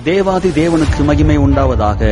தேவாதி தேவனுக்கு மகிமை உண்டாவதாக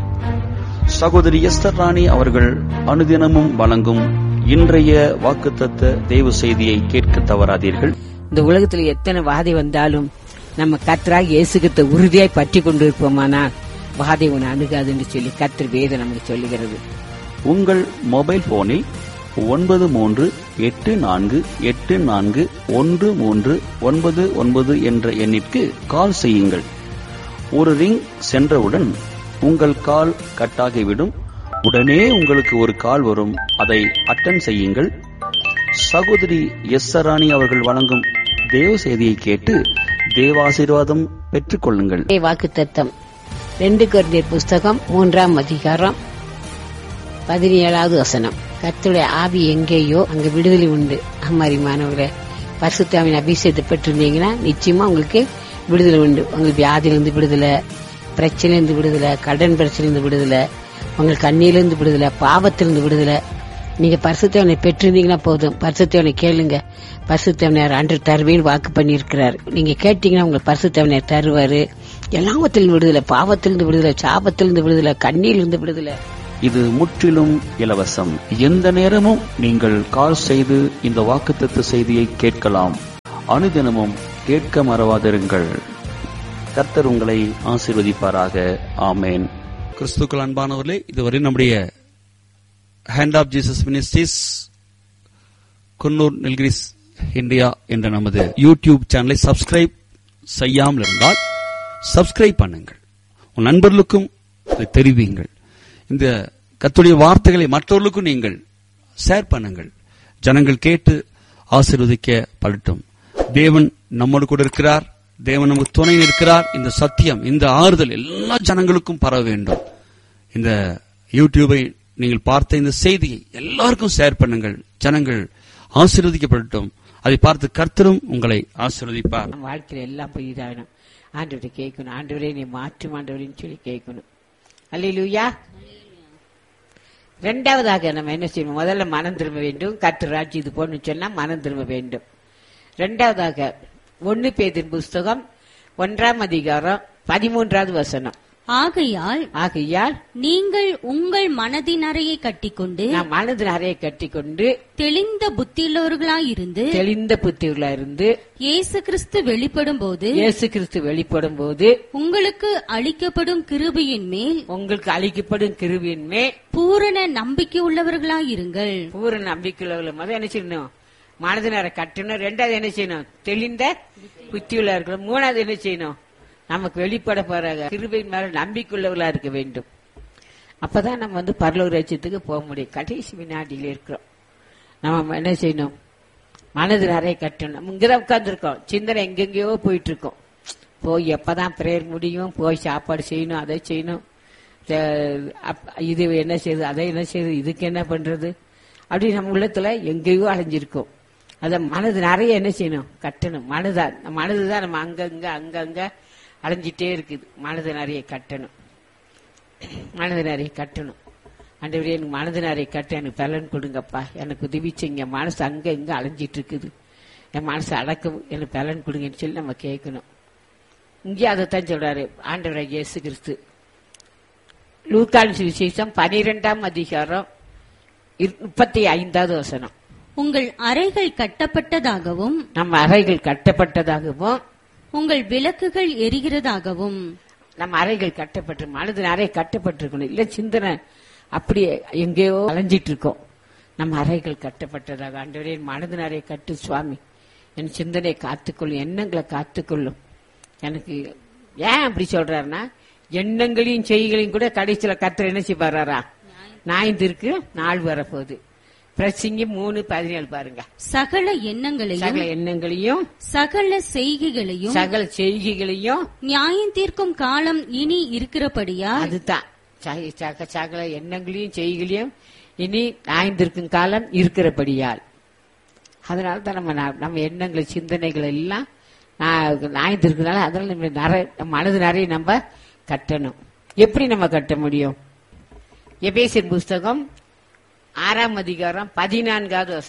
சகோதரி எஸ்தர் ராணி அவர்கள் அனுதினமும் வழங்கும் இன்றைய வாக்குத்தத்த தேவ செய்தியை கேட்க தவறாதீர்கள் இந்த உலகத்துல எத்தனை வாதை வந்தாலும் நம்ம கத்தராக இயேசுகிட்ட உறுதியாய் பற்றி கொண்டிருப்போமானால் வாதை உன்னை அணுகாதுன்னு சொல்லி கத்தர் வேதம் நமக்கு சொல்லுகிறது உங்கள் மொபைல் போனில் ஒன்பது மூன்று எட்டு நான்கு எட்டு நான்கு ஒன்று மூன்று ஒன்பது ஒன்பது என்ற எண்ணிற்கு கால் செய்யுங்கள் ஒரு ரிங் சென்றவுடன் உங்கள் கால் கட்டாகிவிடும் உடனே உங்களுக்கு ஒரு கால் வரும் அதை அட்டன் செய்யுங்கள் சகோதரி எஸ் சராணி அவர்கள் வழங்கும் தேவ செய்தியை கேட்டு தேவாசீர்வாதம் பெற்றுக்கொள்ளுங்கள் வாக்கு தத்தம் ரெண்டு குழந்தையர் புஸ்தகம் மூன்றாம் அதிகாரம் பதினேழாவது வசனம் கர்த்தருடைய ஆவி எங்கேயோ அங்க விடுதலை உண்டு அம்மாரி மாணவர்களே பரிசுத்தாவின் அபிஷேகத்தை பெற்றிருந்தீங்கன்னா நிச்சயமா உங்களுக்கு விடுதலை உண்டு உங்களுக்கு வியாதியிலிருந்து விடுதலை பிரச்சனையிலிருந்து விடுதலை கடன் பிரச்சனையிலிருந்து விடுதலை உங்களுக்கு கண்ணியிலிருந்து விடுதலை பாவத்திலிருந்து விடுதலை நீங்க பரிசுத்தவனை பெற்றிருந்தீங்கன்னா போதும் பரிசுத்தவனை கேளுங்க பரிசுத்தவனர் அன்று தருவேன்னு வாக்கு பண்ணியிருக்கிறார் நீங்க கேட்டீங்கன்னா உங்களுக்கு பரிசுத்தவனர் தருவாரு எல்லாவத்திலிருந்து விடுதலை பாவத்திலிருந்து விடுதலை சாபத்திலிருந்து விடுதலை கண்ணியிலிருந்து விடுதலை இது முற்றிலும் இலவசம் எந்த நேரமும் நீங்கள் கால் செய்து இந்த வாக்குத்தத்த செய்தியை கேட்கலாம் அனுதினமும் கேட்க மறவாதிருங்கள் கர்த்தர் உங்களை ஆசீர்வதிப்பாராக ஆமேன் கிறிஸ்துக்கள் அன்பானவர்களே இதுவரை நம்முடைய hand of Jesus ministries Coonoor Nilgiris India என்ற நமது யூடியூப் சேனலை சப்ஸ்கிரைப் செய்யாமல் இருந்தால் சப்ஸ்கிரைப் பண்ணுங்கள் உன் நண்பர்களுக்கும் இதை தெரிவியுங்கள் இந்த கத்துடைய வார்த்தைகளை மற்றவர்களுக்கும் நீங்கள் ஷேர் பண்ணுங்கள் ஜனங்கள் கேட்டு ஆசீர்வதிக்க படட்டும் தேவன் நம்மோடு கூட இருக்கிறார் தேவன் நமக்கு துணை இருக்கிறார் இந்த சத்தியம் இந்த ஆறுதல் எல்லா ஜனங்களுக்கும் பரவ வேண்டும் இந்த யூடியூபை நீங்கள் பார்த்த இந்த செய்தியை எல்லாருக்கும் ஷேர் பண்ணுங்கள் ஜனங்கள் ஆசீர்வதிக்கப்படட்டும் அதை பார்த்து கர்த்தரும் உங்களை ஆசீர்வதிப்பார் நம்ம வாழ்க்கையில எல்லாம் போய் இதாகணும் ஆண்டவரை கேட்கணும் ஆண்டவரே நீ மாற்றும் ஆண்டவரேன்னு சொல்லி கேட்கணும் அல்லையிலூயா ரெண்டாவதாக நம்ம என்ன செய்யணும் முதல்ல மனம் திரும்ப வேண்டும் கர்த்தர் ராஜ்யம் இது போன்னு சொன்னா மனம் திரும்ப வேண்டும் ரெண்டாவதாக ஒன்னு பேதின் புஸ்தகம் ஒன்றாம் அதிகாரம் பதிமூன்றாவது வசனம் ஆகையால் ஆகையால் நீங்கள் உங்கள் மனதின் அறையை கட்டிக்கொண்டு நான் மனது நிறைய கட்டிக்கொண்டு தெளிந்த புத்தியுள்ளவர்களாயிருந்து தெளிந்த புத்தியுள்ள இருந்து இயேசு கிறிஸ்து வெளிப்படும் போது இயேசு கிறிஸ்து வெளிப்படும் போது உங்களுக்கு அளிக்கப்படும் கிருபையின் மேல் உங்களுக்கு அளிக்கப்படும் கிருவியின் மேல் பூரண நம்பிக்கை உள்ளவர்களாயிருங்கள் பூரண நம்பிக்கையுள்ள முதல் என்ன செய்யணும் மனதினரை கட்டணும் ரெண்டாவது என்ன செய்யணும் தெளிந்த புத்தியுள்ள இருக்கணும் மூணாவது என்ன செய்யணும் நமக்கு வெளிப்பட போற கிருபையின் மேல நம்பிக்கையுள்ளவர்களா இருக்க வேண்டும் அப்பதான் நம்ம வந்து பரலூர் ராஜ்யத்துக்கு போக முடியும் கடைசி வினாடியில இருக்கிறோம் நம்ம என்ன செய்யணும் மனது நிறைய கட்டணும் நம்ம இங்கதான் உட்கார்ந்துருக்கோம் சிந்தனை எங்கெங்கேயோ போயிட்டு இருக்கோம் போய் எப்பதான் பிரேயர் முடியும் போய் சாப்பாடு செய்யணும் அதை செய்யணும் அஹ் அப்- இது என்ன செய்யுது அதை என்ன செய்யுது இதுக்கு என்ன பண்றது அப்படி நம்ம உள்ளத்துல எங்கேயோ அலைஞ்சிருக்கோம் அத மனது நிறைய என்ன செய்யணும் கட்டணும் மனதா மனது தான் நம்ம அங்கங்க அங்கங்க அலைஞ்சிட்டே இருக்குது மனது நிறைய கட்டணும் மனது நிறைய கட்டணும் ஆண்டவரே எனக்கு மனது நிறைய கட்ட எனக்கு பலன் கொடுங்கப்பா எனக்கு உதவி செய்யுங்க மனசு அங்க இங்க அலைஞ்சிட்டு இருக்குது என் மனசு அடக்க எனக்கு பலன் கொடுங்கன்னு சொல்லி நம்ம கேட்கணும் இங்கே அதைத்தான் சொல்றாரு ஆண்டவராக இயேசு கிறிஸ்து லூக்கான் சுவிசேஷம் பனிரெண்டாம் அதிகாரம் இரு- முப்பத்தி ஐந்தாவது வசனம் உங்கள் அறைகள் கட்டப்பட்டதாகவும் நம்ம அறைகள் கட்டப்பட்டதாகவும் உங்கள் விளக்குகள் எரிகிறதாகவும் நம்ம அறைகள் கட்டப்பட்டு மனது அறை கட்டப்பட்டிருக்கணும் இல்ல சிந்தனை அப்படியே எங்கேயோ அலைஞ்சிட்டு இருக்கோம் நம்ம அறைகள் கட்டப்பட்டதாக ஆண்டவரே என் மனது நிறைய கட்டு சுவாமி என் சிந்தனை காத்துக்கொள்ளும் எண்ணங்களை காத்துக்கொள்ளும் எனக்கு ஏன் அப்படி சொல்றாருன்னா எண்ணங்களையும் செய்களையும் கூட கடைசியில கத்திர என்ன செய்வாரா நாய்ந்திருக்கு நாள் வரப்போகுது பிரசிங்க மூணு பதினேழு பாருங்க சகல எண்ணங்களையும் சகல எண்ணங்களையும் சகல செய்கைகளையும் சகல செய்கைகளையும் நியாயம் தீர்க்கும் காலம் இனி இருக்கிறபடியா அதுதான் சக- சக- சகல எண்ணங்களையும் செய்களையும் இனி நாய்ந்திருக்கும் காலம் இருக்கிறபடியால் அதனால தான் நம்ம நா- நம்ம எண்ணங்கள் சிந்தனைகள் எல்லாம் நாய்ந்திருக்கனால அதனால நம்ம நிறைய நம்ம மனது நிறைய நம்ம கட்டணும் எப்படி நம்ம கட்ட முடியும் எபேசியர் புஸ்தகம் ஆறாம் அதிகாரம் பதினான்காவது வசனம்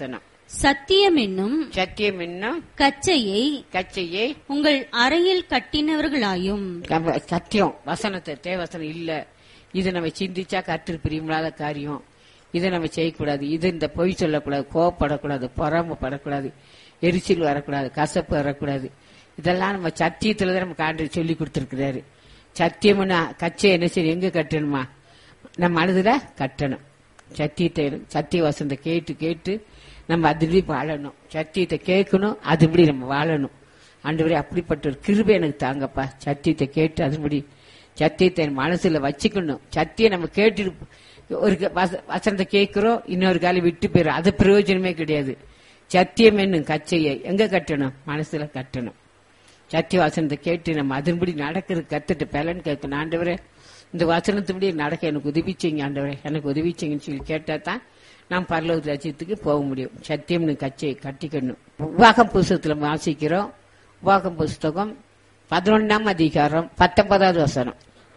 சத்தியம் என்னும் சத்தியம் என்னும் கச்சையை கச்சையை உங்கள் அறையில் கட்டினவர்களாயும் நம்ம சத்தியம் வசனத்தை தேவசனம் இல்ல இது நம்ம சிந்திச்சா கற்று பிரியமில்லாத காரியம் இதை நம்ம செய்யக்கூடாது இது இந்த பொய் சொல்லக்கூடாது கோவப்படக்கூடாது பொறாமப்படக்கூடாது எரிச்சல் வரக்கூடாது கசப்பு வரக்கூடாது இதெல்லாம் நம்ம சத்தியத்துல தான் நமக்கு ஆண்டு சொல்லி கொடுத்துருக்கிறாரு சத்தியம்னா கச்சை என்ன செய்யும் எங்க கட்டணுமா நம்ம மனதுல கட்டணும் சத்தியத்தை சத்திய வசனத்தை கேட்டு கேட்டு நம்ம அதுபடி வாழணும் சத்தியத்தை கேட்கணும் அதுபடி நம்ம வாழணும் ஆண்டவரே அப்படிப்பட்ட ஒரு கிருபை எனக்கு தாங்கப்பா சத்தியத்தை கேட்டு அதுபடி சத்தியத்தை என் மனசுல வச்சுக்கணும் சத்தியம் நம்ம கேட்டுட்டு ஒரு க- வச- வசனத்தை கேட்கிறோம் இன்னொரு காலம் விட்டு போயிடும் அது பிரயோஜனமே கிடையாது சத்தியம் என்னும் கச்சையை எங்க கட்டணும் மனசுல கட்டணும் சத்திய வசனத்தை கேட்டு நம்ம அதன்படி நடக்கிறது கத்துட்டு பலன் கேட்கணும் ஆண்டவரே இந்த வசனத்துபடி நடக்க எனக்கு உதவி செய்யுங்க ஆண்டவரே எனக்கு உதவி செய்யுங்கன்னு சொல்லி கேட்டா தான் நாம் பரலோக ராஜ்யத்துக்கு போக முடியும் சத்தியம்னு கச்சையை கட்டிக்கணும் உவாகம் புஸ்தகத்துல வாசிக்கிறோம் உவாகம் புஸ்தகம் பதினொன்னாம் அதிகாரம் பத்தொன்பதாவது வசனம்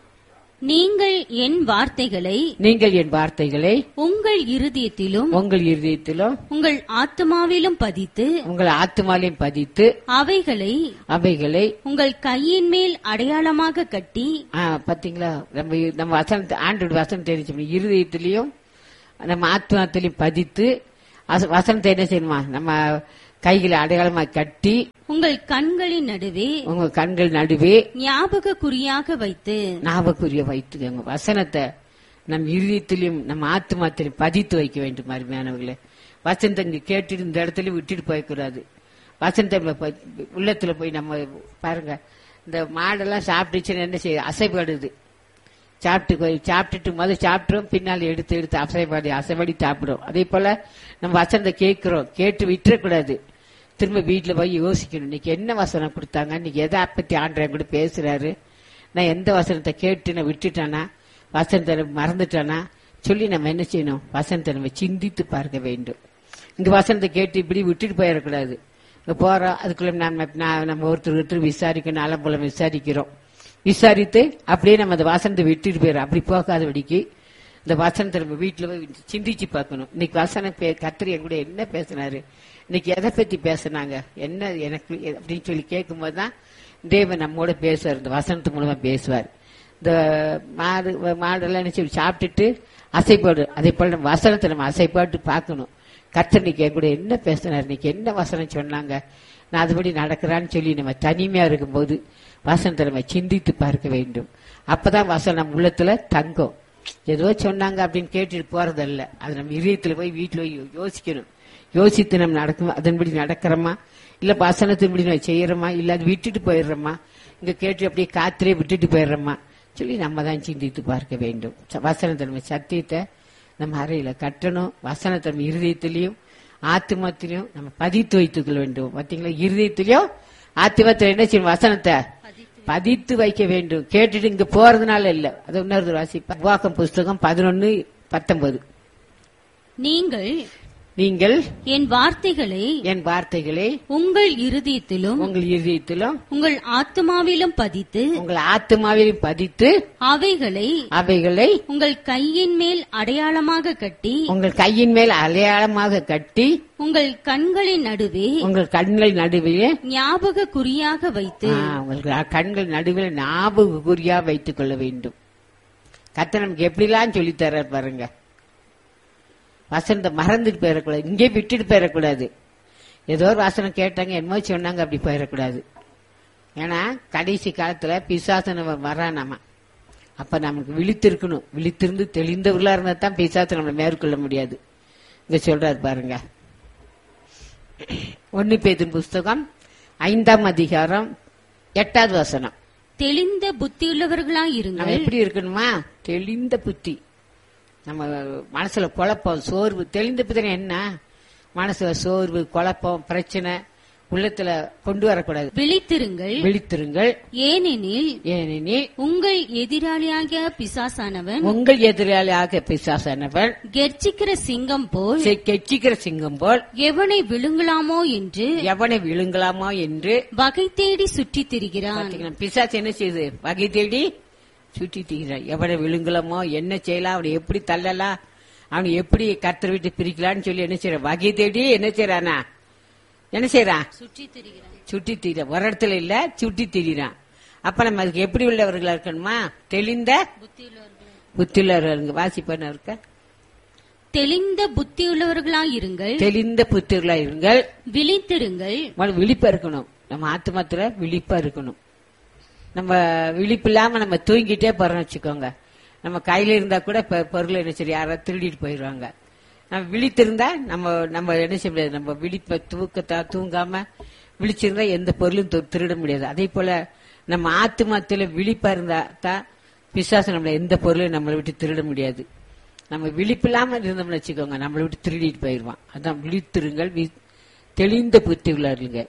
நீங்கள் என் வார்த்தைகளை நீங்கள் என் வார்த்தைகளை உங்கள் இருதயத்திலும் உங்கள் இருதயத்திலும் உங்கள் ஆத்மாவிலும் பதித்து உங்கள் ஆத்துமாலையும் பதித்து அவைகளை அவைகளை உங்கள் கையின் மேல் அடையாளமாக கட்டி ஆ, பாத்தீங்களா நம்ம இ- நம்ம வசனத்தை ஆண்டோட வசனம் தெரிஞ்சு இருதயத்திலையும் நம்ம ஆத்மாத்திலையும் பதித்து அச- வசனத்தை என்ன செய்யணுமா நம்ம கைகளை அடையாளமா கட்டி உங்கள் கண்களின் நடுவே உங்க கண்கள் நடுவே ஞாபக குறியாக வைத்து ஞாபகக்குரிய வைத்துக்கோங்க வசனத்தை நம் இருதயத்திலையும் நம்ம ஆத்மாத்திலையும் பதித்து வைக்க வேண்டும் அருமையானவர்களே வசனத்தை இங்க கேட்டுட்டு இந்த இடத்துல விட்டுட்டு போயக்கூடாது வசனத்தை நம்ம போய் உள்ளத்துல போய் நம்ம பாருங்க இந்த மாடெல்லாம் சாப்பிட்டுச்சுன்னு என்ன செய்யுது அசைப்படுது சாப்பிட்டு போய் சாப்பிட்டுட்டு முதல் சாப்பிட்டுரும் பின்னால் எடுத்து எடுத்து அசைப்பாடி அசைப்படி சாப்பிடும் அதே போல நம்ம வசனத்தை கேட்கிறோம் கேட்டு விட்டுறக்கூடாது திரும்ப வீட்டுல போய் யோசிக்கணும் இன்னைக்கு என்ன வசனம் கொடுத்தாங்க இன்னைக்கு எதை பத்தி ஆண்டவன் கூட பேசுறாரு நான் எந்த வசனத்தை கேட்டு நான் விட்டுட்டானா வசனத்தை நான் மறந்துட்டானா சொல்லி நம்ம என்ன செய்யணும் வசனத்தை நம்ம சிந்தித்து பார்க்க வேண்டும் இங்க வசனத்தை கேட்டு இப்படி விட்டுட்டு போயிடக்கூடாது இங்க போறோம் அதுக்குள்ள நம்ம நான் நம்ம ஒருத்தர் ஒருத்தர் விசாரிக்கணும் அலம்புலம் விசாரிக்கிறோம் விசாரித்து அப்படியே நம்ம அந்த வசனத்தை விட்டுட்டு போயிடும் அப்படி போகாதபடிக்கு இந்த வசனத்தை நம்ம வீட்டுல போய் சிந்திச்சு பார்க்கணும் இன்னைக்கு வசனம் பே- கர்த்தர் என் கூட என்ன பேசினாரு இன்னைக்கு எதை பத்தி பேசுனாங்க என்ன எனக்கு எ- அப்படின்னு சொல்லி கேட்கும்போது தான் தேவன் நம்மோட பேசுவார் இந்த வசனத்து மூலமா பேசுவார் இந்த மாடு மாடெல்லாம் என்ன செய்யும் சாப்பிட்டுட்டு அசைப்பாடு அதே போல நம்ம வசனத்தை நம்ம அசைப்பாட்டு பார்க்கணும் கர்த்தர் இன்னைக்கு என் கூட என்ன பேசினார் இன்னைக்கு என்ன வசனம் சொன்னாங்க நான் அதுபடி நடக்கிறான்னு சொல்லி நம்ம தனிமையா இருக்கும்போது வசனத்தை நம்ம சிந்தித்து பார்க்க வேண்டும் அப்பதான் வசனம் நம்ம உள்ளத்துல தங்கும் ஏதோ சொன்னாங்க அப்படின்னு கேட்டுட்டு போறதல்ல அது நம்ம இதயத்துல போய் வீட்டுல போய் யோசிக்கணும் யோசித்து நம்ம நடக்கும் அதன்படி நடக்கிறோமா இல்ல வசனத்தின்படி நம்ம செய்யறோமா இல்ல அது விட்டுட்டு போயிடுறோமா இங்க கேட்டு அப்படியே காத்திலே விட்டுட்டு போயிடுறோமா சொல்லி நம்ம தான் சிந்தித்து பார்க்க வேண்டும் ச- வசனத்தை நம்ம சத்தியத்தை நம்ம அறையில கட்டணும் வசனத்தை நம்ம இருதயத்திலையும் ஆத்மத்திலையும் நம்ம பதித்து வைத்துக் கொள்ள வேண்டும் பாத்தீங்களா இருதயத்திலையும் ஆத்மத்துல என்ன செய்யணும் வசனத்தை பதித்து வைக்க வேண்டும் கேட்டுட்டு இங்க போறதுனால இல்ல அது இன்னொரு வாசிப்பா வாக்கம் புஸ்தகம் பதினொன்னு பத்தொன்பது நீங்கள் நீங்கள் என் வார்த்தைகளை என் வார்த்தைகளை உங்கள் இருதயத்திலும் உங்கள் இருதயத்திலும் உங்கள் ஆத்மாவிலும் பதித்து உங்கள் ஆத்மாவிலும் பதித்து அவைகளை அவைகளை உங்கள் கையின் மேல் அடையாளமாக கட்டி உங்கள் கையின் மேல் அடையாளமாக கட்டி உங்கள் கண்களின் நடுவே உங்கள் கண்கள் நடுவே ஞாபக குறியாக வைத்து ஆ, உங்கள் கண்கள் நடுவில் ஞாபக குறியா வைத்துக் கொள்ள வேண்டும் கர்த்தர் நமக்கு எப்படிலாம் சொல்லி தர்றார் பாருங்க வசனத்தை மறந்துட்டு போயிடக்கூடாது இங்கே விட்டுட்டு போயிடக்கூடாது ஏதோ ஒரு வசனம் கேட்டாங்க என்னமோ சொன்னாங்க அப்படி போயிடக்கூடாது ஏன்னா கடைசி காலத்துல பிசாசன வரானாமா அப்ப நமக்கு விழித்திருக்கணும் விழித்திருந்து தெளிந்தவர்களா இருந்தா தான் பிசாசை நம்மளை மேற்கொள்ள முடியாது இங்க சொல்றாரு பாருங்க ஒன்னு பேதின் புஸ்தகம் ஐந்தாம் அதிகாரம் எட்டாவது வசனம் தெளிந்த புத்தியுள்ளவர்களாய் நம்ம இருங்கள் எப்படி இருக்கணுமா தெளிந்த புத்தி நம்ம மனசுல குழப்பம் சோர்வு தெளிந்த புத்தி என்ன மனசுல சோர்வு குழப்பம் பிரச்சனை உள்ளத்துல கொண்டு வரக்கூடாது விழித்திருங்கள் விழித்திருங்கள் ஏனெனில் ஏனெனில் உங்கள் எதிராளியாகிய பிசாசானவன் உங்கள் எதிராளியாக பிசாசானவன் கெர்ச்சிக்கிற சிங்கம் போல் செ- கெச்சிக்கிற சிங்கம் போல் எவனை விழுங்கலாமோ என்று எவனை விழுங்கலாமா என்று வகை தேடி சுற்றித் திரிகிறான் பாத்தீங்கன்னா பிசாசு என்ன செய்யுது வகை தேடி சுற்றி தீகிறான் எவனை விழுங்கலாமோ என்ன செய்யலாம் அவனை எப்படி தள்ளலாம் அவன் எப்படி கர்த்தர் விட்டு பிரிக்கலான்னு சொல்லி என்ன செய்யறான் வகை தேடி என்ன செய்யறானா என்ன செய்யறான் சுற்றி திரிகிறான் சுட்டி திரிய ஒரு இடத்துல இல்ல சுட்டி திரிறான் அப்ப நம்ம அதுக்கு எப்படி உள்ளவர்களா இருக்கணுமா தெளிந்த புத்தியுள்ளவர்கள் வாசிப்பன இருக்க தெளிந்த புத்தியுள்ளவர்களாயிருங்கள் தெளிந்த புத்தியுள்ளா இருங்கள் விழித்திருங்கள் முதல்ல விழிப்பா இருக்கணும் நம்ம ஆத்மாத்துல விழிப்பா இருக்கணும் நம்ம விழிப்பு இல்லாம நம்ம தூங்கிட்டே போறோம்னு வச்சுக்கோங்க நம்ம கையில இருந்தா கூட பொ- பொருள் என்ன சரி யாராவது திருடிட்டு போயிடுவாங்க நம்ம விழித்திருந்தா நம்ம நம்ம என்ன செய்ய முடியாது நம்ம விழிப்ப தூக்கத்தா தூங்காம விழிச்சிருந்தா எந்த பொருளும் து- திருட முடியாது அதே போல நம்ம ஆத்மாத்துல விழிப்பா இருந்தா தான் பிசாசு நம்மள எந்த பொருளையும் நம்மளை விட்டு திருட முடியாது நம்ம விழிப்பில்லாம இருந்தோம்னு வச்சுக்கோங்க நம்மளை விட்டு திருடிட்டு போயிடுவான் அதான் விழித்திருங்கள் வி- தெளிந்த புத்தி உள்ளாருங்க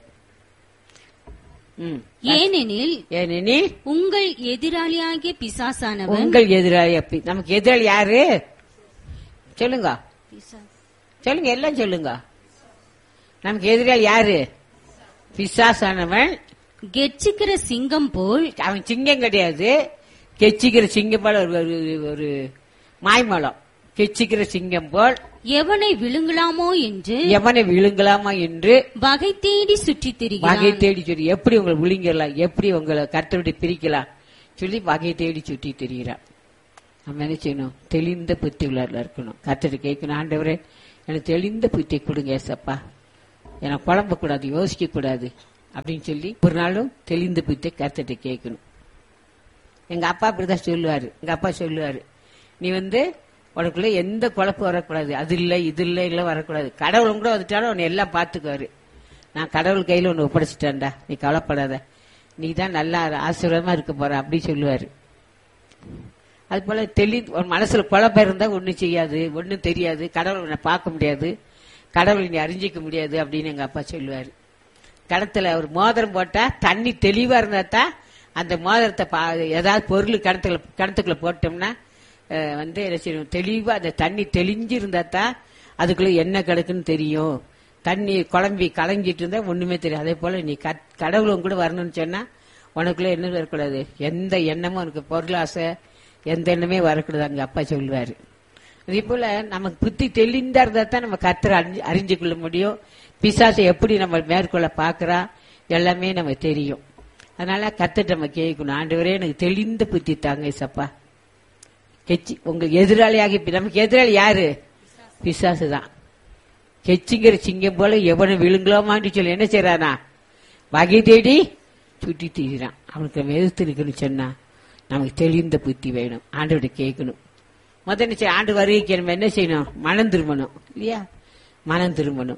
ம். ஏனெனில் ஏனெனில் உங்கள் எதிராளியாகிய பிசாசானவன் உங்கள் எதிராளி அப்படி நமக்கு எதிராளி யாரு சொல்லுங்க சொல்லுங்க எல்லாம் சொல்லுங்க நமக்கு எதிராளி யாரு பிசாசானவன் கெர்ச்சிக்கிற சிங்கம் போல் அவன் சிங்கம் கிடையாது கெச்சிக்கிற சிங்கம் போல ஒரு ஒரு- ஒரு மாய்மலம் கெச்சிக்கிற சிங்கம் போல் எவனை விழுங்கலாமோ என்று எவனை விழுங்கலாமா என்று வகை தேடி சுற்றித் வகை திரிகிறான் தேடி சொல்லி எப்படி உங்களை விழுங்கிடலாம் எப்படி உங்களை கருத்தை பிரிக்கலாம் சொல்லி வகை தேடி சுற்றி திரிகிறான் நம்ம என்ன செய்யணும் தெளிந்த புத்தி உள்ளாரில் இருக்கணும் கர்த்தரை கேட்கணும் ஆண்டவரே எனக்கு தெளிந்த புத்தி கொடுங்க ஏசப்பா எனக்கு குழம்ப கூடாது யோசிக்க கூடாது அப்படின்னு சொல்லி ஒரு நாளும் தெளிந்த புத்தியை கர்த்தரை கேட்கணும் எங்க அப்பா அப்படிதான் சொல்லுவாரு எங்க அப்பா சொல்லுவாரு நீ வந்து உனக்குள்ள எந்த குழப்பம் வரக்கூடாது அது இல்ல இது இல்ல இல்ல வரக்கூடாது கடவுளும் கூட வந்துட்டாலும் உன்னை எல்லாம் பாத்துக்குவாரு நான் கடவுள் கையில ஒன்னு ஒப்படைச்சிட்டேன்டா நீ கவலைப்படாத நீ தான் நல்லா ஆசீர்வாதமா இருக்க போற அப்படி சொல்லுவாரு அது போல தெளி ஒரு மனசுல குழப்பம் இருந்தா ஒண்ணும் செய்யாது ஒண்ணும் தெரியாது கடவுளை உன்னை பார்க்க முடியாது கடவுளை நீ அறிஞ்சிக்க முடியாது அப்படின்னு எங்க அப்பா சொல்லுவாரு கிணத்துல ஒரு மோதிரம் போட்டா தண்ணி தெளிவா இருந்தா தான் அந்த மோதிரத்தை பா- ஏதாவது பொருள் கிணத்துல கிணத்துக்குள்ள போட்டோம்னா அஹ், வந்து என்ன செய்யணும் தெளிவா அந்த தண்ணி தெளிஞ்சு இருந்தா தான் அதுக்குள்ள என்ன கிடக்குன்னு தெரியும் தண்ணி குழம்பி கலங்கிட்டு இருந்தா ஒண்ணுமே தெரியும் அதே போல நீ கத்- கடவுளும் கூட வரணும்னு சொன்னா உனக்குள்ள என்ன வரக்கூடாது எந்த எண்ணமும் உனக்கு பொருளாசை எந்த எண்ணமே வரக்கூடாது அங்க அப்பா சொல்லுவாரு அதே போல நமக்கு புத்தி தெளிந்தா இருந்தா தான் நம்ம கர்த்தரை அறிஞ்சு அறிஞ்சு கொள்ள முடியும் பிசாசை எப்படி நம்ம மேற்கொள்ள பாக்குறா எல்லாமே நம்ம தெரியும் அதனால கத்துட்டு நம்ம கேட்கணும் ஆண்டவரே எனக்கு தெளிந்த புத்தி தாங்க சப்பா கெச்சி உங்க எதிராளியாகி நமக்கு எதிராளி யாரு பிசாசு தான் கெச்சிங்கிற சிங்கம் போல எவனை விழுங்கலாமான்னு சொல்லி என்ன செய்யறானா வகை தேடி சுட்டி தீரான் அவனுக்கு நம்ம எதிர்த்து நிக்கணும் சொன்னா நமக்கு தெளிந்த புத்தி வேணும் ஆண்டவரை கேட்கணும் முதல்ல என்ன செய்ய- ஆண்டு வருகைக்கு நம்ம என்ன செய்யணும் மனம் திரும்பணும் இல்லையா மனம் திரும்பணும்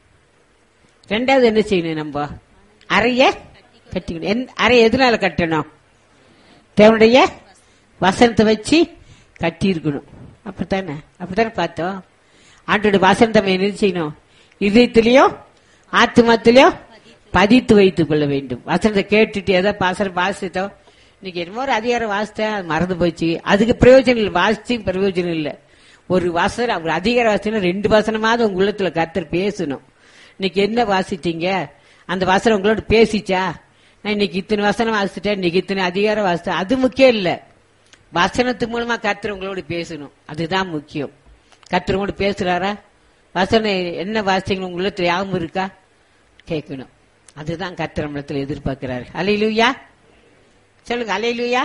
ரெண்டாவது என்ன செய்யணும் நம்ம அறைய கட்டிக்கணும் எந்த- அறை எதனால கட்டணும் தேவனுடைய வசனத்தை வச்சு கட்டி இருக்கணும் அப்படித்தானே அப்படித்தானே பார்த்தோம் ஆண்டோட வசனத்தை நம்ம என்ன செய்யணும் இதயத்திலையும் ஆத்மாத்திலையும் பதித்து வைத்துக் கொள்ள வேண்டும் வசனத்தை கேட்டுட்டு ஏதோ பாசனம் வாசித்தோம் இன்னைக்கு என்னமோ ஒரு அதிகாரம் வாசித்தேன் அது மறந்து போச்சு அதுக்கு பிரயோஜனம் இல்லை வாசிச்சு பிரயோஜனம் இல்லை ஒரு வசனம் ஒரு அதிகார வாசனம் ரெண்டு வசனமாவது உங்க உள்ளத்துல கர்த்தர் பேசணும் இன்னைக்கு என்ன வாசிட்டீங்க அந்த வசனம் உங்களோட பேசிச்சா நான் இன்னைக்கு இத்தனை வசனம் வாசிச்சிட்டேன் இன்னைக்கு இத்தனை அதிகாரம் வாசித்தேன் அது முக்கியம் இல்ல வசனத்து மூலமா கர்த்தர் உங்களோட பேசணும் அதுதான் முக்கியம் கர்த்தர் உங்களோட பேசுறாரா வசனம் என்ன வாசிச்சீங்க உங்க உள்ளத்துல யாவும் இருக்கா கேட்கணும் அதுதான் கர்த்தர் நம்மளத்துல எதிர்பார்க்கிறாரு அலையிலுயா சொல்லுங்க அலையிலுயா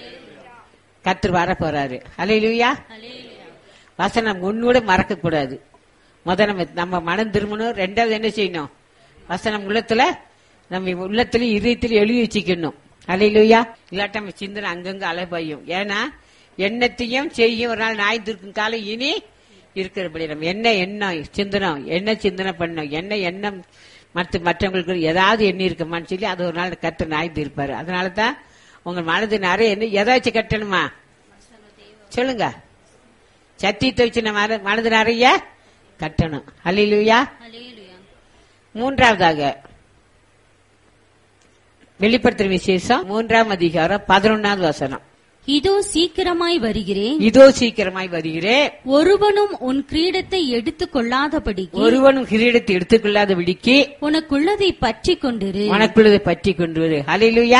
கர்த்தர் வர போறாரு அலையிலுயா வசனம் ஒன்னோட மறக்க கூடாது முத நம்ம நம்ம மனம் திரும்பணும் ரெண்டாவது என்ன செய்யணும் வசனம் உள்ளத்துல நம்ம உள்ளத்துல இதயத்துல எழுதி வச்சுக்கணும் அலையிலுயா இல்லாட்ட நம்ம சிந்தனை அங்கங்க அலைபாயும் ஏன்னா எண்ணத்தையும் செய்யும் ஒரு நாள் நாய் இருக்கும் காலம் இனி இருக்கிறபடி நம்ம என்ன எண்ணம் சிந்தனம் என்ன சிந்தனை பண்ணோம் என்ன எண்ணம் மற்ற மற்றவங்களுக்கு ஏதாவது எண்ணி இருக்கமான்னு சொல்லி அது ஒரு நாள் கத்து நாய்ந்து இருப்பாரு அதனால தான் உங்க மனது நிறைய என்ன எதாச்சும் கட்டணுமா சொல்லுங்க சத்தியத்தை வச்சு நம்ம மன- மனது நிறைய கட்டணும் அல்லையா மூன்றாவதாக வெளிப்படுத்துற விசேஷம் மூன்றாம் அதிகாரம் பதினொன்னாவது வசனம் இதோ சீக்கிரமாய் வருகிறேன் இதோ சீக்கிரமாய் வருகிறேன் ஒருவனும் உன் கிரீடத்தை எடுத்துக் கொள்ளாதபடிக்கு ஒருவனும் கிரீடத்தை எடுத்துக்கொள்ளாத விடிக்கு உனக்குள்ளதை பற்றிக் கொண்டிரு உனக்குள்ளதை பற்றி கொண்டு வரு அலையிலுயா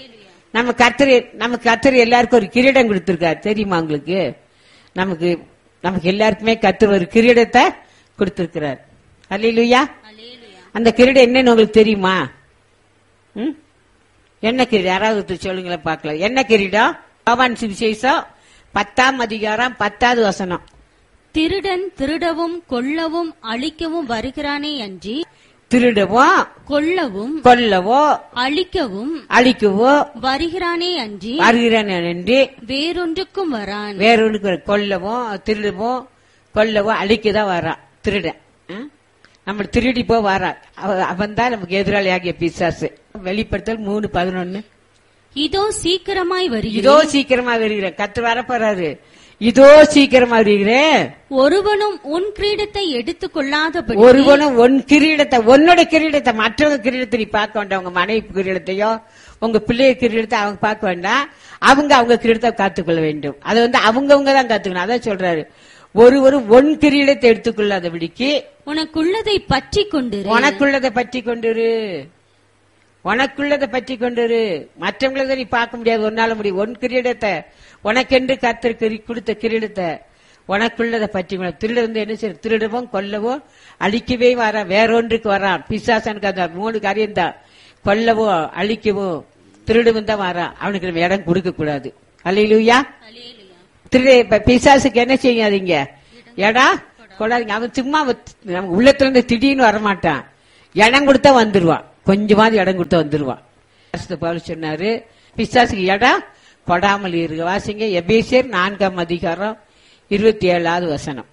நம்ம கர்த்தர் நம்ம கர்த்தர் எல்லாருக்கும் ஒரு கிரீடம் கொடுத்திருக்காரு தெரியுமா உங்களுக்கு நமக்கு நமக்கு எல்லாருக்குமே கத்தர் ஒரு கிரீடத்தை கொடுத்திருக்கிறார் அல்லையா அந்த கிரீடம் என்னன்னு உங்களுக்கு தெரியுமா ம்? என்ன கிரீடம் யாராவது ஒருத்தர் சொல்லுங்களேன் பார்க்கலாம் என்ன கிரீடம் யோவான் சுவிசேஷம் பத்தாம் அதிகாரம் பத்தாவது வசனம் திருடன் திருடவும் கொல்லவும் அழிக்கவும் வருகிறானே அன்றி திருடவோ கொல்லவும் கொல்லவோ அழிக்கவும் அழிக்கவோ வருகிறானே அன்றி வருகிறேன் என்று வேறொன்றுக்கும் வரான் வேறொன்றுக்கு கொல்லவோ திருடவோ கொல்லவோ அழிக்கதான் வரான் திருடன் ஆ? நம்ம திருடி போ வரான் அவன் தான் நமக்கு எதிராளியாகிய பிசாசு வெளிப்படுத்தல் மூணு பதினொன்னு இதோ சீக்கிரமாய் இதோ வருகிறேன் சீக்கிரமா வருகிறேன் கத்து வர போறாரு இதோ சீக்கிரமா வருகிறேன் ஒருவனும் உன் கிரீடத்தை எடுத்துக் கொள்ளாதபடி ஒருவனும் உன் கிரீடத்தை உன்னோட கிரீடத்தை மற்றவங்க கிரீடத்தை நீ பார்க்க வேண்டாம் உங்க மனைவி கிரீடத்தையோ உங்க பிள்ளைய கிரீடத்தை அவங்க பார்க்க வேண்டாம் அவங்க அவங்க கிரீடத்தை காத்துக்கொள்ள வேண்டும் அது வந்து அவங்கவங்க தான் காத்துக்கணும் அதான் சொல்றாரு ஒருவரும் ஒன் கிரீடத்தை எடுத்துக்கொள்ளாதபடிக்கு உனக்குள்ளதை பற்றி கொண்டிரு உனக்குள்ளதை பற்றி கொண்டிரு உனக்குள்ளதை பற்றி கொண்டிரு மற்றவங்களத நீ பார்க்க முடியாது ஒன்னால முடியும் உன் கிரீடத்தை உனக்கென்று கத்தர் கிரி- கொடுத்த கிரீடத்தை உனக்குள்ளதை பற்றி கொண்டு திருட வந்து என்ன செய்ய திருடவும் கொல்லவோ அழிக்கவே வர வேறொன்றுக்கு வரான் பிசாசனுக்கு அந்த மூணு காரியம் தான் கொல்லவோ அழிக்கவோ திருடவும் தான் வரான் அவனுக்கு நம்ம இடம் கொடுக்க கூடாது அல்லையிலூயா திருட இப்ப பிசாசுக்கு என்ன செய்யாதீங்க எடா கொடாதீங்க அவன் சும்மா வ- நம்ம உள்ளத்துல இருந்து திடீர்னு வரமாட்டான் இடம் கொடுத்தா வந்துருவான் கொஞ்சமாவது இடம் கொடுத்தா வந்துருவான் பரிசுத்த பவுல் சொன்னாரு பிசாசுக்கு இடம் கொடாமல் இருக்க வாசிங்க எபேசியர் நான்காம் அதிகாரம் இருபத்தி ஏழாவது வசனம்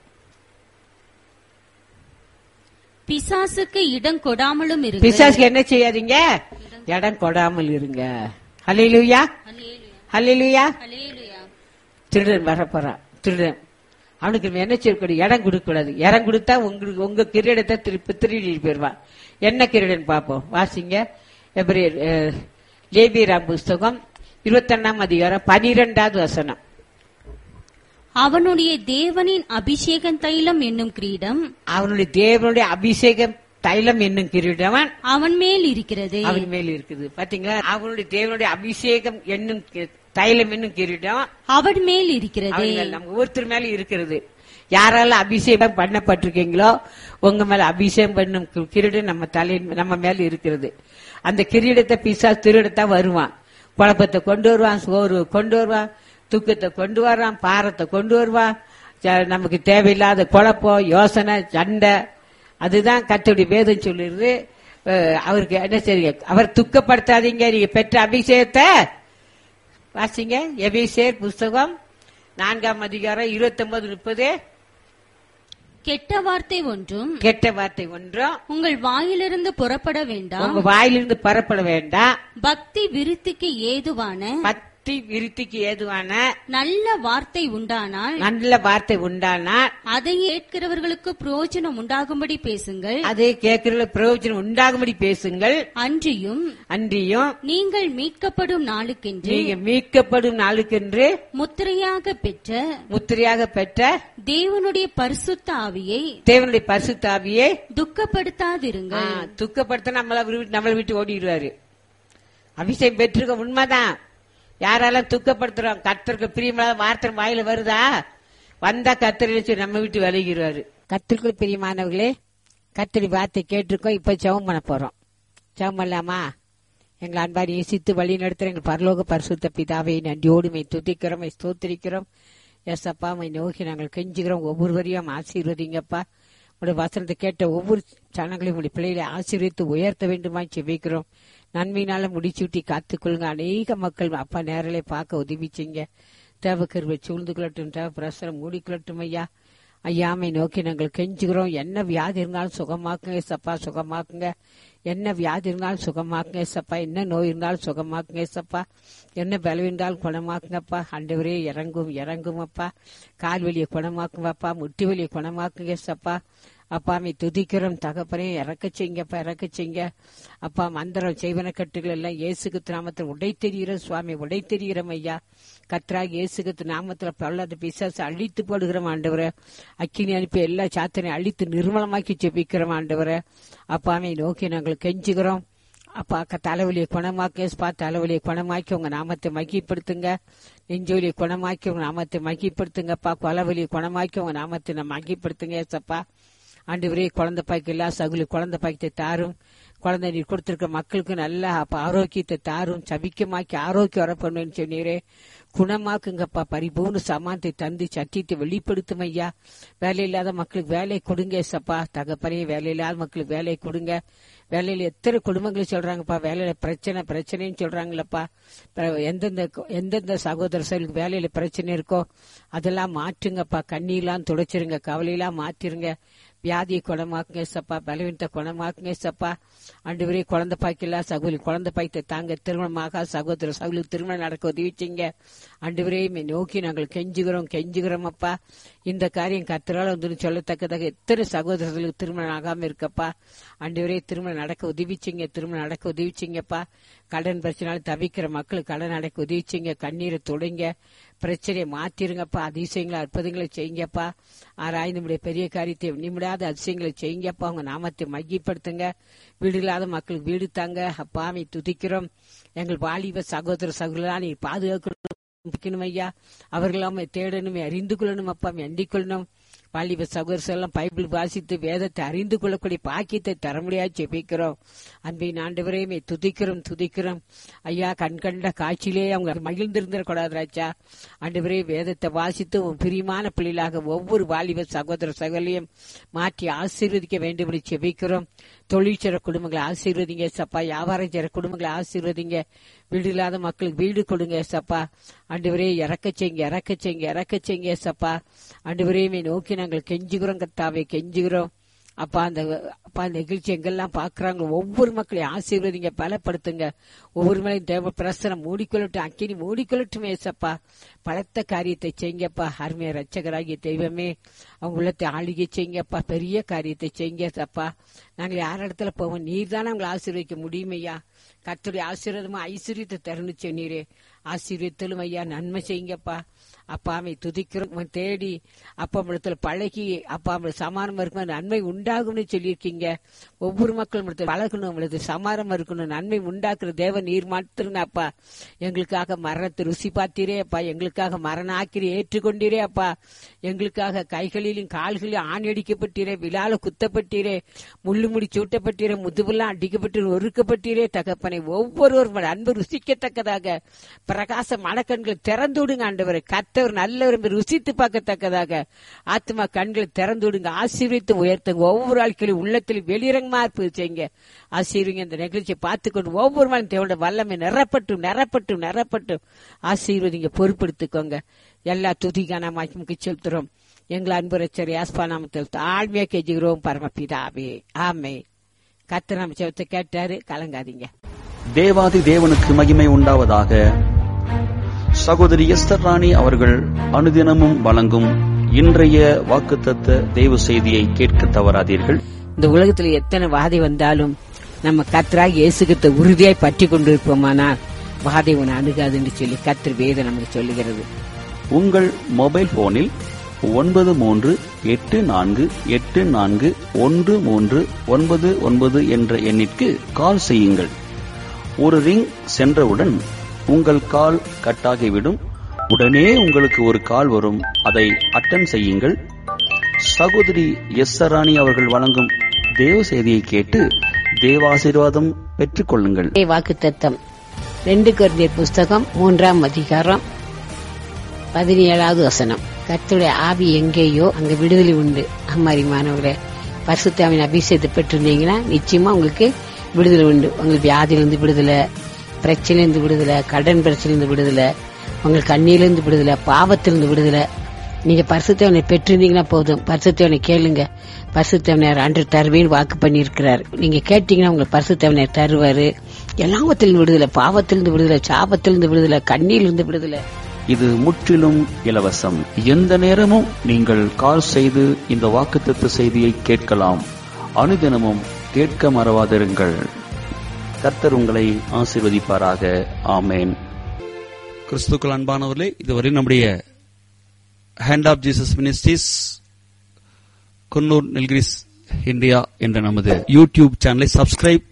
பிசாசுக்கு இடம் கொடாமலும் இரு பிசாசுக்கு என்ன செய்யாதீங்க இடம் கொடாமல் இருங்க ஹalleluya ஹalleluya திருடன் வரப்போறான் திருடன் அவனுக்கு நம்ம என்ன செய்யக்கூடாது இடம் கொடுக்க கூடாது இடம் கொடுத்தா உங்களுக்கு உங்க கிரீடத்தை திருப்பி திருடி போயிருவான் என்ன கிரீடன் பார்ப்போம் வாசிங்க எபிரேயர், அஹ், லேவியராம் புஸ்தகம் இருபத்தொன்னாம் அதிகாரம் பனிரெண்டாவது வசனம் அவனுடைய தேவனின் அபிஷேகம் தைலம் என்னும் கிரீடம் அவனுடைய தேவனுடைய அபிஷேகம் தைலம் என்னும் கிரீடவன் அவன் மேல் இருக்கிறது அவன் மேல் இருக்குது பாத்தீங்களா அவனுடைய தேவனுடைய அபிஷேகம் என்னும் கி- தைலம் என்னும் கிரீடம் அவன் மேல் இருக்கிறது அவங்க நம்ம ஒவ்வொருத்தர் மேல இருக்கிறது யாரால அபிஷேகம் பண்ணப்பட்டிருக்கீங்களோ உங்க மேல அபிஷேகம் பண்ணும் கி- கிரீடம் நம்ம தலையின் நம்ம மேல இருக்கிறது அந்த கிரீடத்தை பிசா திருடத்தான் வருவான் குழப்பத்தை கொண்டு வருவான் சோறு கொண்டு வருவான் துக்கத்தை கொண்டு வர்றான் பாரத்தை கொண்டு வருவான் ச- நமக்கு தேவையில்லாத குழப்பம் யோசனை சண்டை அதுதான் கத்தோடைய வேதம் சொல்லிருது அஹ் அவருக்கு என்ன செய்யுங்க அவர் துக்கப்படுத்தாதீங்க நீங்க பெற்ற அபிஷேகத்தை வாசிங்க எபிசேர் புஸ்தகம் நான்காம் அதிகாரம் இருபத்தி ஒன்பது முப்பது கெட்ட வார்த்தை ஒன்றும் கெட்ட வார்த்தை ஒன்றும் உங்கள் வாயிலிருந்து புறப்பட வேண்டாம் உங்க வாயிலிருந்து பரப்பட வேண்டாம் பக்தி விருத்திக்கு ஏதுவான பத்தி விருத்திக்கு ஏதுவான நல்ல வார்த்தை உண்டானால் நல்ல வார்த்தை உண்டானால் அதை கேட்கிறவர்களுக்கு பிரயோஜனம் உண்டாகும்படி பேசுங்கள் அதை கேட்கிற பிரயோஜனம் உண்டாகும்படி பேசுங்கள் அன்றியும் அன்றியும் நீங்கள் மீட்கப்படும் நாளுக்கென்று நீங்க மீட்கப்படும் நாளுக்கென்று முத்திரையாக பெற்ற முத்திரையாக பெற்ற தேவனுடைய பரிசுத்த ஆவியை தேவனுடைய பரிசுத்தாவியை துக்கப்படுத்தாதிருங்கள் துக்கப்படுத்த நம்மள விட்டு- நம்மளை விட்டு ஓடிடுவாரு அபிஷேகம் பெற்றிருக்க உண்மைதான் யாரெல்லாம் துக்கப்படுத்துறோம் கத்தருக்கு பிரியமில்லாத வார்த்தை வாயில வருதா வந்தா கத்தரி நம்ம விட்டு விலகிடுவாரு கத்திற்குள் பிரியமானவர்களே கத்தரி வார்த்தை கேட்டிருக்கோம் இப்ப ஜெபம் பண்ண போறோம் ஜெபம் பண்ணலாமா எங்கள் அன்பாரி நேசித்து வழி நடத்துற எங்கள் பரலோக பரிசுத்த பிதாவை நன்றியோடு மை துதிக்கிறோம் மை ஸ்தோத்திரிக்கிறோம் எஸ் அப்பா மை நோக்கி நாங்கள் கெஞ்சுகிறோம் ஒவ்வொருவரையும் ஆசீர்வதிங்கப்பா உங்களுடைய வசனத்தை கேட்ட ஒவ்வொரு சனங்களையும் உங்களுடைய பிள்ளைகளை ஆசீர்வித்து உயர்த்த வேண்டுமா செபிக்கிறோம் நன்மையினால முடிச்சுட்டி காத்துக்கொள்ளுங்க அநேக மக்கள் அப்பா நேரலை பார்க்க உதவி செய்யுங்க தேவக்கருவை சூழ்ந்து கொள்ளட்டும் தேவ பிரசரம் மூடிக்கொள்ளட்டும் ஐயா ஐயாமை நோக்கி நாங்கள் கெஞ்சுகிறோம் என்ன வியாதி இருந்தாலும் சுகமாக்குங்க சப்பா சுகமாக்குங்க என்ன வியாதி இருந்தாலும் சுகமாக்குங்க சப்பா என்ன நோய் இருந்தாலும் சுகமாக்குங்க சப்பா என்ன பலவீனம் இருந்தாலும் குணமாக்குங்கப்பா ஆண்டவரே இறங்கும் இறங்கும் அப்பா கால் வலியை குணமாக்குங்கப்பா முட்டி வலியை குணமாக்குங்க சப்பா அப்பா மீ துதிக்கிறோம் தகப்பனே இறக்க செய்யுங்கப்பா இறக்க செய்யுங்க அப்பா மந்திரம் செய்வன கட்டுகள் எல்லாம் இயேசுக்கு நாமத்தில் உடை தெரிகிறோம் சுவாமி உடை தெரிகிறோம் ஐயா கத்ராக இயேசுக்கு நாமத்துல பல்லாத பிசாசு அழித்து போடுகிறோம் ஆண்டவரை அக்கினி அனுப்பி எல்லா சாத்தனையும் அழித்து நிர்மலமாக்கி ஜெபிக்கிறோம் ஆண்டவரை அப்பாமை நோக்கி நாங்கள் கெஞ்சுகிறோம் அப்பா அக்கா தலைவலியை குணமாக்க ஏசப்பா தலைவலியை குணமாக்கி உங்க நாமத்தை மகிப்படுத்துங்க நெஞ்சொலியை குணமாக்கி உங்க நாமத்தை மகிப்படுத்துங்கப்பா கொலவலியை குணமாக்கி உங்க நாமத்தை நம்ம மகிப்படுத்துங்க ஏசப்பா ஆண்டவரே குழந்தை பாய்க்கு எல்லா சகுலி குழந்தை பாய்க்கத்தை தாரும் குழந்தை நீர் கொடுத்திருக்க மக்களுக்கு நல்ல அப்ப ஆரோக்கியத்தை தாரும் சபிக்கமாக்கி ஆரோக்கியம் வர பண்ணுவேன்னு சொன்னீரே குணமாக்குங்கப்பா பரிபூர்ண சமானத்தை தந்து சத்தியத்தை வெளிப்படுத்தும் ஐயா வேலை இல்லாத மக்களுக்கு வேலை கொடுங்க சப்பா தகப்பனையே வேலை இல்லாத மக்களுக்கு வேலை கொடுங்க வேலையில எத்தனை குடும்பங்கள் சொல்றாங்கப்பா வேலையில பிரச்சனை பிரச்சனைன்னு சொல்றாங்களப்பா பிற- எந்தெந்த எந்தெந்த சகோதர செயலுக்கு வேலையில பிரச்சனை இருக்கோ அதெல்லாம் மாற்றுங்கப்பா கண்ணீர்லாம் துடைச்சிருங்க கவலையெல்லாம் மாற்றிருங்க வியாதியை குணமாக்குங்க சப்பா பலவீனத்தை குணமாக்குங்க சப்பா அண்டு வரை குழந்தை பாய்க்கெல்லாம் சகோதரி குழந்தை பாய்த்தை தாங்க திருமணமாக சகோதர சகோதரி திருமணம் நடக்க உதவிச்சிங்க அண்டு வரையும் நோக்கி நாங்கள் கெஞ்சுகிறோம் கெஞ்சுகிறோம் அப்பா இந்த காரியம் கத்திரால் வந்து சொல்லத்தக்கதாக எத்தனை சகோதரர்களுக்கு திருமணம் ஆகாம இருக்கப்பா அண்டு வரை திருமணம் நடக்க உதவிச்சிங்க திருமணம் நடக்க உதவிச்சிங்கப்பா கடன் பிரச்சனால தவிக்கிற மக்களுக்கு கடன் அடைக்க உதவிச்சிங்க கண்ணீரை தொடைங்க பிரச்சனையை மாத்திருங்கப்பா அதிசயங்களை அற்புதங்களை செய்யுங்கப்பா ஆராய்ந்து நம்முடைய பெரிய காரியத்தை நிமிடாத அதிசயங்களை செய்யுங்கப்பா உங்க நாமத்தை மையப்படுத்துங்க வீடு இல்லாத மக்களுக்கு வீடு தாங்க அப்பாவை துதிக்கிறோம் எங்கள் வாலிப சகோதர சகோதரா நீ பாதுகாக்கணும் ஐயா அவர்களாம தேடணுமே அறிந்து கொள்ளணும் அப்பா எண்ணிக் கொள்ளணும் வாலிப சகோதரர் எல்லாம் பைபிள் வாசித்து வேதத்தை அறிந்து கொள்ளக்கூடிய பாக்கியத்தை தர முடியாது ஜெபிக்கிறோம் அன்பின் ஆண்டவரையுமே துதிக்கிறோம் துதிக்கிறோம் ஐயா கண் கண்ட காட்சியிலே அவங்க மகிழ்ந்திருந்திடக்கூடாது ராஜா ஆண்டவரே வேதத்தை வாசித்து உன் பிரியமான பிள்ளைகளாக ஒவ்வொரு வாலிப சகோதர சகோதரியும் மாற்றி ஆசீர்வதிக்க வேண்டும் என்று ஜெபிக்கிறோம் தொழில் செய்ற குடும்பங்களை ஆசீர்வதிங்க சப்பா வியாபாரம் செய்ற குடும்பங்களை ஆசீர்வதிங்க வீடு இல்லாத மக்களுக்கு வீடு கொடுங்க சப்பா ஆண்டவரே இறக்க செய்யுங்க இறக்க செய்யுங்க இறக்க செய்யுங்க சப்பா ஆண்டவரையுமே நோக்கி நாங்கள் கெஞ்சுகிறோம் கத்தாவே கெஞ்சுகிறோம் அப்பா அந்த அப்பா அந்த நிகழ்ச்சி எங்கெல்லாம் பாக்குறாங்க ஒவ்வொரு மக்களையும் ஆசீர்வதிங்க பலப்படுத்துங்க ஒவ்வொரு மலையும் தேவ பிரசனம் மூடிக்கொள்ளட்டும் அக்கினி மூடிக்கொள்ளட்டும் ஏசப்பா பலத்த காரியத்தை செய்யுங்கப்பா அருமைய ரட்சகராகிய தெய்வமே அவங்க உள்ளத்தை ஆளுகை செய்யுங்கப்பா பெரிய காரியத்தை செய்யுங்க சப்பா நாங்கள் யார் இடத்துல போவோம் நீர் தானே அவங்களை ஆசீர்வதிக்க முடியுமையா கர்த்தருடைய ஆசீர்வாதமா ஐஸ்வர்யத்தை திறந்துச்சு நீரே ஆசீர்வத்திலும் ஐயா நன்மை செய்யுங்கப்பா அப்பாவை துதிக்கிறோம் உம்மை தேடி அப்பா இடத்துல பழகி அப்பா நம்மளுக்கு சமானம் இருக்கும் நன்மை உண்டாகும்னு சொல்லியிருக்கீங்க ஒவ்வொரு மக்களும் இடத்துல பழகணும் உங்களுக்கு சமாரம் இருக்கணும் நன்மை உண்டாக்குற தேவ நீர் மாத்திரம் அப்பா எங்களுக்காக மரணத்தை ருசி பார்த்தீரே அப்பா எங்களுக்காக மரண ஆக்கிரி ஏற்றுக்கொண்டீரே அப்பா எங்களுக்காக கைகளிலும் கால்களிலும் ஆணி அடிக்கப்பட்டீரே விழால குத்தப்பட்டீரே முள்ளு முடி சூட்டப்பட்டீரே முதுவெல்லாம் அடிக்கப்பட்டு ஒருக்கப்பட்டீரே தகப்பனை ஒவ்வொருவரும் அன்பு ருசிக்கத்தக்கதாக பிரகாச மனக்கண்கள் திறந்து விடுங்க ஆண்டவரை கத்தவர் நல்லவர் என்று ருசித்து பார்க்கத்தக்கதாக ஆத்மா கண்களை திறந்து விடுங்க ஆசீர்வித்து உயர்த்துங்க ஒவ்வொரு ஆட்களையும் உள்ளத்தில் வெளிரங்கமா இருப்பது செய்யுங்க ஆசீர்வங்க இந்த நிகழ்ச்சியை பார்த்துக்கொண்டு ஒவ்வொரு நாளும் தேவோட வல்லமை நிறப்பட்டும் நிறப்பட்டும் நிறப்பட்டும் ஆசீர்வதிங்க பொறுப்படுத்திக்கோங்க எல்லா துதிக்கான மாய்க்கு செலுத்துறோம் எங்கள் அன்பு ரச்சர் யாஸ்பா நாமத்தில் தாழ்மையா கெஞ்சுகிறோம் பரமபிதாவே ஆமே கத்த நம்ம செவத்தை கேட்டாரு கலங்காதீங்க தேவாதி தேவனுக்கு மகிமை உண்டாவதாக சகோதரி எஸ்தர் ராணி அவர்கள் அனுதினமும் வழங்கும் இன்றைய வாக்குத்தத்த தேவ செய்தியை கேட்க தவறாதீர்கள் இந்த உலகத்துல எத்தனை வாதை வந்தாலும் நம்ம கத்தராக இயேசுகிட்ட உறுதியாய் பற்றி கொண்டிருப்போமானால் வாதை உன்னை அணுகாதுன்னு சொல்லி கத்திர வேதம் நமக்கு சொல்லுகிறது உங்கள் மொபைல் போனில் ஒன்பது மூன்று எட்டு நான்கு எட்டு நான்கு ஒன்று மூன்று ஒன்பது ஒன்பது என்ற எண்ணிற்கு கால் செய்யுங்கள் ஒரு ரிங் சென்றவுடன் உங்கள் கால் கட்டாகிவிடும் உடனே உங்களுக்கு ஒரு கால் வரும் அதை அட்டன் செய்யுங்கள் சகோதரி எஸ் சராணி அவர்கள் வழங்கும் தேவ செய்தியை கேட்டு தேவாசீர்வாதம் பெற்றுக் கொள்ளுங்கள் வாக்கு தத்தம் ரெண்டு குருந்தியர் புஸ்தகம் மூன்றாம் அதிகாரம் பதினேழாவது வசனம் கர்த்தருடைய ஆவி எங்கேயோ அங்க விடுதலை உண்டு அம்மாரி மாணவர்களே பரிசுத்தாவின் அபிஷேகத்தை பெற்றிருந்தீங்கன்னா நிச்சயமா உங்களுக்கு விடுதலை உண்டு உங்களுக்கு வியாதியிலிருந்து விடுதலை பிரச்சனையிலிருந்து விடுதலை கடன் பிரச்சனையிலிருந்து விடுதலை உங்களுக்கு கண்ணியிலிருந்து விடுதலை பாவத்திலிருந்து விடுதலை நீங்க பரிசுத்தவனை பெற்றிருந்தீங்கன்னா போதும் பரிசுத்தவனை கேளுங்க பரிசுத்தவனர் அன்று தருவேன்னு வாக்கு பண்ணியிருக்கிறார் நீங்க கேட்டீங்கன்னா உங்களுக்கு பரிசுத்தவனர் தருவாரு எல்லாவத்திலிருந்து விடுதலை பாவத்திலிருந்து விடுதலை சாபத்திலிருந்து விடுதலை கண்ணியிலிருந்து விடுதலை இது முற்றிலும் இலவசம் எந்த நேரமும் நீங்கள் கால் செய்து இந்த வாக்குத்தத்த செய்தியை கேட்கலாம் அனுதினமும் கேட்க மறவாதிருங்கள் கர்த்தர் உங்களை ஆசீர்வதிப்பாராக ஆமேன் கிறிஸ்துக்கள் அன்பானவர்களே இதுவரை நம்முடைய hand of Jesus ministries Coonoor Nilgiris India என்ற நமது யூடியூப் சேனலை சப்ஸ்கிரைப்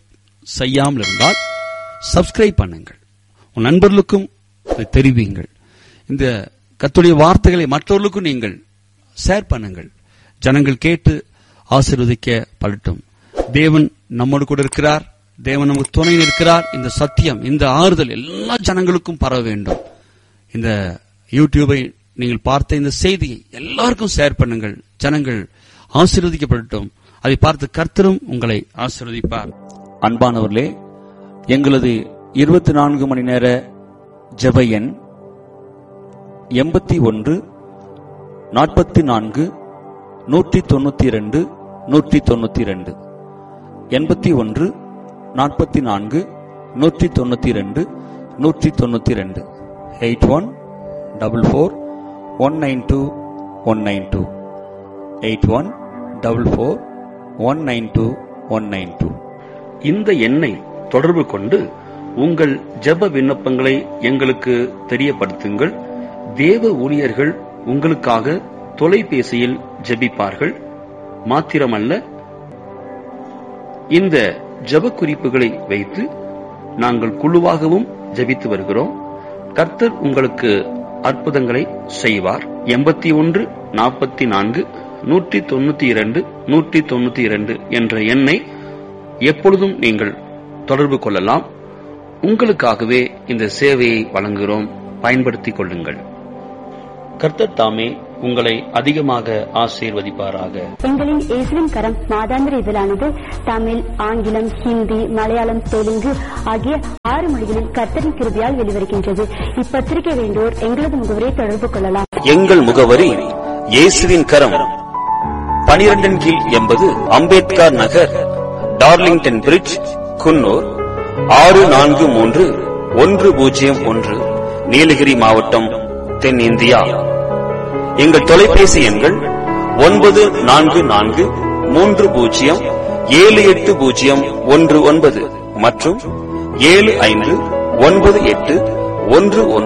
செய்யாமல் இருந்தால் சப்ஸ்கிரைப் பண்ணுங்கள் உன் நண்பர்களுக்கும் அதை தெரிவிங்கள் இந்த கத்துடைய வார்த்தைகளை மற்றவர்களுக்கும் நீங்கள் ஷேர் பண்ணுங்கள் ஜனங்கள் கேட்டு ஆசீர்வதிக்க படட்டும் தேவன் நம்மோடு கூட இருக்கிறார் தேவன் நமக்கு துணை இருக்கிறார் இந்த சத்தியம் இந்த ஆறுதல் எல்லா ஜனங்களுக்கும் பரவ வேண்டும் இந்த யூடியூபை நீங்கள் பார்த்த இந்த செய்தியை எல்லாருக்கும் ஷேர் பண்ணுங்கள் ஜனங்கள் ஆசீர்வதிக்கப்படட்டும் அதை பார்த்து கர்த்தரும் உங்களை ஆசீர்வதிப்பார் அன்பானவர்களே எங்களது இருபத்தி நான்கு மணி நேர ஜெப எண் எண்பத்தி ஒன்று நாற்பத்தி நான்கு நூற்றி தொண்ணூத்தி இரண்டு நூற்றி தொண்ணூத்தி இரண்டு எண்பத்தி ஒன்று நாற்பத்தி நான்கு நூற்றி தொண்ணூத்தி இரண்டு நூற்றி தொண்ணூத்தி இரண்டு eight one double four one nine two one nine two eight one double four one nine two one nine two இந்த எண்ணை தொடர்பு கொண்டு உங்கள் ஜெப விண்ணப்பங்களை எங்களுக்கு தெரியப்படுத்துங்கள் தேவ ஊழியர்கள் உங்களுக்காக தொலைபேசியில் ஜெபிப்பார்கள் மாத்திரமல்ல இந்த ஜெப குறிப்புகளை வைத்து நாங்கள் குழுவாகவும் ஜெபித்து வருகிறோம் கர்த்தர் உங்களுக்கு அற்புதங்களை செய்வார் எண்பத்தி ஒன்று நாற்பத்தி நான்கு நூற்றி தொண்ணூத்தி இரண்டு நூற்றி தொண்ணூத்தி இரண்டு என்ற எண்ணை எப்பொழுதும் நீங்கள் தொடர்பு கொள்ளலாம் உங்களுக்காகவே இந்த சேவையை வழங்குகிறோம் பயன்படுத்திக் கொள்ளுங்கள் கர்த்தர் தாமே உங்களை அதிகமாக ஆசீர்வதிப்பாராக எங்களின் இயேசுவின் கரம் மாதாந்திர இதழானது தமிழ் ஆங்கிலம் ஹிந்தி மலையாளம் தெலுங்கு ஆகிய ஆறு மொழிகளில் கர்த்தரின் கிருபியால் வெளிவருகின்றது இப்பத்திரிகை வேண்டோர் எங்களது முகவரியை தொடர்பு கொள்ளலாம் எங்கள் முகவரி இயேசுவின் கரம் பனிரெண்டின் கீழ் எண்பது அம்பேத்கர் நகர் டார்லிங்டன் பிரிட்ஜ் குன்னூர் ஆறு நான்கு மூன்று ஒன்று பூஜ்ஜியம் ஒன்று நீலகிரி மாவட்டம் தென்னிந்தியா எங்கள் தொலைபேசி எண்கள் ஒன்பது நான்கு நான்கு மூன்று பூஜ்ஜியம் ஏழு எட்டு பூஜ்ஜியம் ஒன்று ஒன்பது மற்றும் ஏழு ஐந்து ஒன்பது எட்டு ஒன்று ஒன்று